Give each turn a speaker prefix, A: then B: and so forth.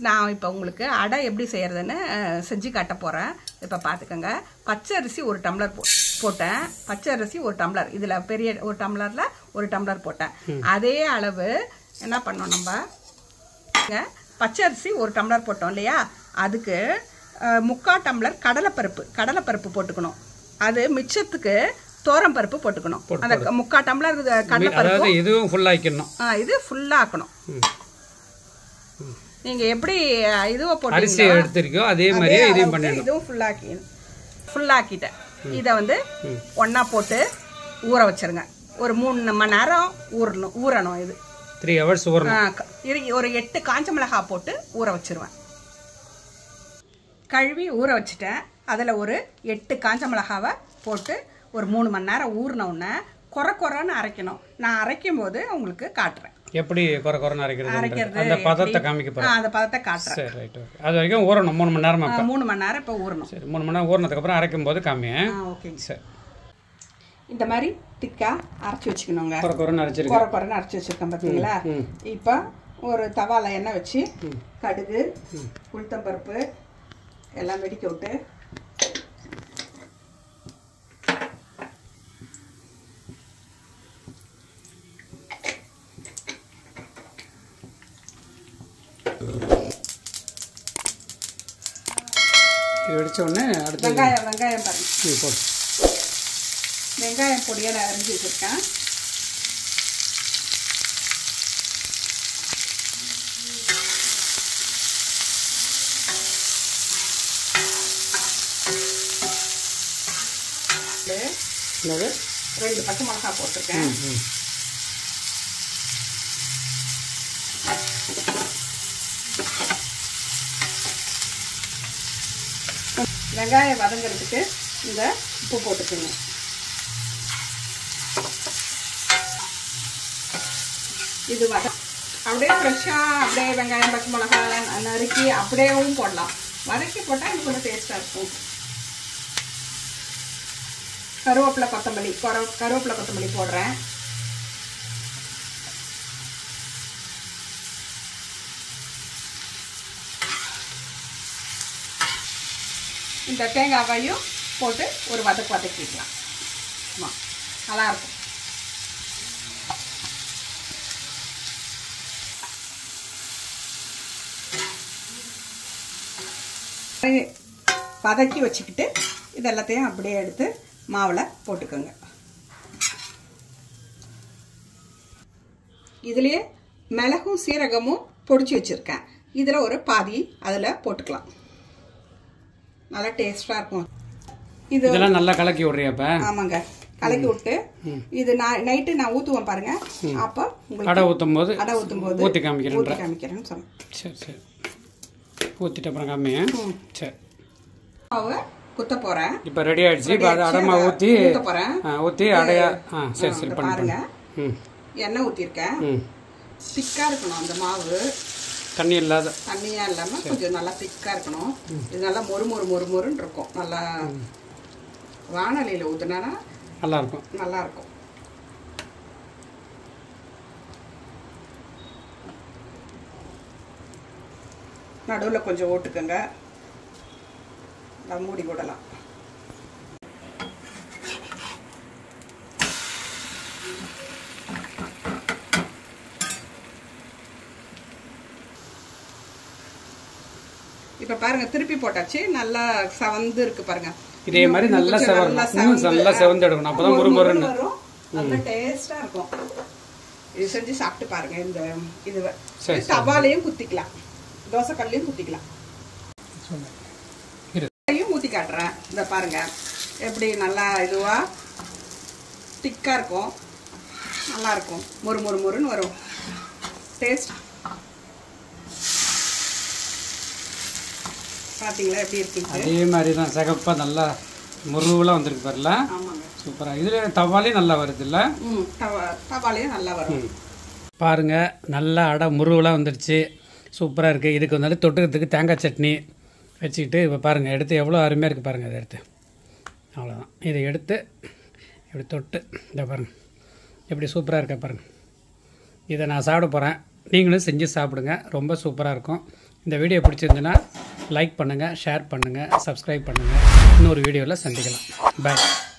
A: நான் இப்போ உங்களுக்கு அடை எப்படி செய்கிறதுன்னு செஞ்சு காட்ட போகிறேன் இப்போ பார்த்துக்கோங்க பச்சை அரிசி ஒரு டம்ளர் போ போட்டேன் பச்சை அரிசி ஒரு டம்ளர் இதில் பெரிய ஒரு டம்ளரில் ஒரு டம்ளர் போட்டேன் அதே அளவு என்ன பண்ணோம் நம்ம இங்க பச்சை அரிசி ஒரு டம்ளர் போட்டோம் இல்லையா அதுக்கு அஹ், முக்கால் டம்ளர் கடலைப்பருப்பு கடலைப்பருப்பு போட்டுக்கணும் அது மிச்சத்துக்கு தோரம்பருப்பு போட்டுக்கணும் அந்த க- முக்கால் டம்ளர் இது கடலைப்பருப்பு
B: அதாவது இதுவும் ஃபுல்லாக்கிடணும்
A: ஆ, இது ஃபுல்லாக ஆக்கணும் நீங்க எப்படி அஹ், இதுவை
B: அரிசி
A: போட்டீங்களோ
B: எடுத்திருக்கோ அதே மாதிரியே
A: அதே
B: இதையும்
A: அளவுக்கு
B: பண்ணிடணும்
A: இதுவும் ஃபுல்லாக்கி ஃபுல்லாக்கிட்டேன் இதை வந்து ஒண்ணா போட்டு ஊற வச்சிருங்க ஒரு மூணு மணி நேரம் ஊறணும் ஊறணும் இது
B: த்ரீ ஹவர்ஸ் ஊறணும்
A: ஆ, க- இரு- ஒரு எட்டு காஞ்ச மிளகாய் போட்டு ஊற வச்சிருவேன் கழுவி ஊற வச்சுட்டேன் அதில் ஒரு எட்டு காஞ்ச மிளகாவை போட்டு ஒரு மூணு மணி நேரம் ஊறின உடனே குறை குறைன்னு அரைக்கணும் நான் அரைக்கும் போது உங்களுக்கு காட்டுறேன்
B: எப்படி குறை குறைன்னு அரைக்கிறது
A: அரைக்கிறது
B: அந்த பதத்தை
A: எப்படி-
B: காமிக்க
A: ஆ,
B: போகிறேன்
A: அந்த பதத்தை காட்டுறேன்
B: சரி ரைட் ஓகே அது வரைக்கும் ஊறணும் மூணு மணி நேரமா
A: ஆ, மூணு மணி நேரம் இப்போ ஊறணும்
B: சரி மூணு மணி நேரம் ஊறினதுக்கப்புறம் அரைக்கும் போது காமியேன்
A: ஆ ஓகேங்க
B: சரி
A: இந்த மாதிரி திக்கா அரைச்சி வச்சுக்கணுங்க
B: குறை குறைன்னு அரைச்சிருக்கேன்
A: குறை குறைன்னு அரைச்சி வச்சிருக்கேன் பார்த்தீங்களா இப்போ ஒரு தவால எண்ணெய் வச்சு கடுகு உளுத்தம்பருப்பு எல்லாம் வெடிக்க விட்டு
B: இது வெடிச்ச உடனே அடுத்து
A: வெங்காயம் வெங்காயம் பாருங்க
B: இது போடு
A: வெங்காயம் பொடியை நான் அரிஞ்சு வச்சுருக்கேன்
B: என்னது
A: ரெண்டு பச்சை மிளகாய் போட்டிருக்கேன்
B: ம்
A: வெங்காயம் வதங்குறதுக்கு இந்த உப்பு போட்டுக்கோங்க இது வத அப்படியே ஃப்ரெஷ்ஷாக அப்படியே வெங்காயம் பச்சை மிளகாய் நறுக்கி அப்படியேவும் போடலாம் வதக்கி போட்டால் இது கொஞ்சம் டேஸ்ட்டாக இருக்கும் கருவேப்பிலை கொத்தமல்லி கரு கருவேப்பிலை கொத்தமல்லி போடுறேன் இந்த தேங்காவையும் போட்டு ஒரு வதக்கு வதக்கிக்கலாம் ஆமாம் நல்லாயிருக்கும் வதக்கி வச்சுக்கிட்டு இது எல்லாத்தையும் அப்படியே எடுத்து மாவில் போட்டுக்கோங்க இதுலேயே மிளகும் சீரகமும் பொடிச்சு வச்சுருக்கேன் இதில் ஒரு பாதி அதில் போட்டுக்கலாம் நல்லா டேஸ்ட்டாக இருக்கும் இது
B: இதெல்லாம் நல்லா கலக்கி விட்றியா இப்போ
A: ஆமாங்க கலக்கி விட்டு இது நான் நைட்டு நான் ஊற்றுவேன் பாருங்க அப்போ உங்களுக்கு
B: அடை ஊற்றும் போது
A: அடை ஊற்றும் போது
B: ஊற்றி காமிக்கிறேன்ற
A: ஊற்றி காமிக்கிறேன்னு சொன்னேன்
B: சரி சரி ஊற்றிட்டு அப்புறம் காமியேன் சரி
A: மாவை குத்த போகிறேன்
B: இப்போ ரெடி ஆயிடுச்சு இப்போ அதை அடமா ஊற்றி
A: ஊற்ற போகிறேன்
B: ஊற்றி அடையா ஆ சரி சரி பண்ணு
A: பாருங்க
B: ம்
A: எண்ணெய் ஊற்றிருக்கேன்
B: ம்
A: திக்காக இருக்கணும் அந்த மாவு
B: தண்ணி இல்லாத
A: தண்ணியாக இல்லாமல் கொஞ்சம் நல்லா திக்காக இருக்கணும் இது நல்லா மொறு மொறு மொறு மொறுன்னு இருக்கும் நல்லா வானலியில் ஊற்றுனா
B: நல்லா இருக்கும்
A: நல்லா இருக்கும் நடுவில் கொஞ்சம் ஓட்டுக்கங்க நான் மூடி விடலாம் இப்போ பாருங்க திருப்பி போட்டாச்சு நல்லா சவந்து இருக்கு பாருங்க
B: இதே மாதிரி
A: இன்னும்
B: நல்லா
A: கொஞ்சம்
B: செவரணும்.
A: நல்லா
B: இன்னும்
A: செவந்து,
B: நல்லா செவந்து எடுக்கணும். அப்பதான்
A: மொறு
B: மொறு மொறுன்னு.
A: மொறுன்னு வரும். நல்லா டேஸ்டா இருக்கும் இது செஞ்சு சாப்பிட்டு பாருங்க இந்த இது
B: சரி, சரி.
A: தவாலையும் குத்திக்கலாம் தோசை கல்லையும் குத்திக்கலாம்
B: இரு
A: இதையும் ஊற்றி காட்டுறேன் இந்த பாருங்க எப்படி நல்லா இதுவா திக்கா இருக்கும் நல்லா இருக்கும் மொறு மொறு மொறுன்னு வரும் டேஸ்ட் பார்த்தீங்களா எப்படி இருக்குன்னு
B: அதே மாதிரி தான் சிகப்பாக நல்லா முருவெலாம் வந்திருக்கு பாருல
A: ஆமாங்க
B: சூப்பராக இதில் தவாலே நல்லா வருது இல்லை
A: ம் தவா தவாலையும் நல்லா வரும்
B: பாருங்க நல்லா அடை முருவெலாம் வந்துடுச்சு சூப்பராக இருக்குது இதுக்கு வந்து தொட்டுக்கிறதுக்கு தேங்காய் சட்னி வச்சுக்கிட்டு இப்போ பாருங்கள் எடுத்து எவ்வளோ அருமையாக இருக்குது பாருங்கள் அதை எடுத்து அவ்வளோதான் இதை எடுத்து இப்படி தொட்டு இதை பாருங்கள் எப்படி சூப்பராக இருக்க பாருங்கள் இதை நான் சாப்பிட போகிறேன் நீங்களும் செஞ்சு சாப்பிடுங்க ரொம்ப சூப்பராக இருக்கும் இந்த வீடியோ பிடிச்சிருந்துன்னா லைக் பண்ணுங்கள் ஷேர் பண்ணுங்கள் சப்ஸ்கிரைப் பண்ணுங்கள் இன்னொரு வீடியோவில் சந்திக்கலாம் பாய்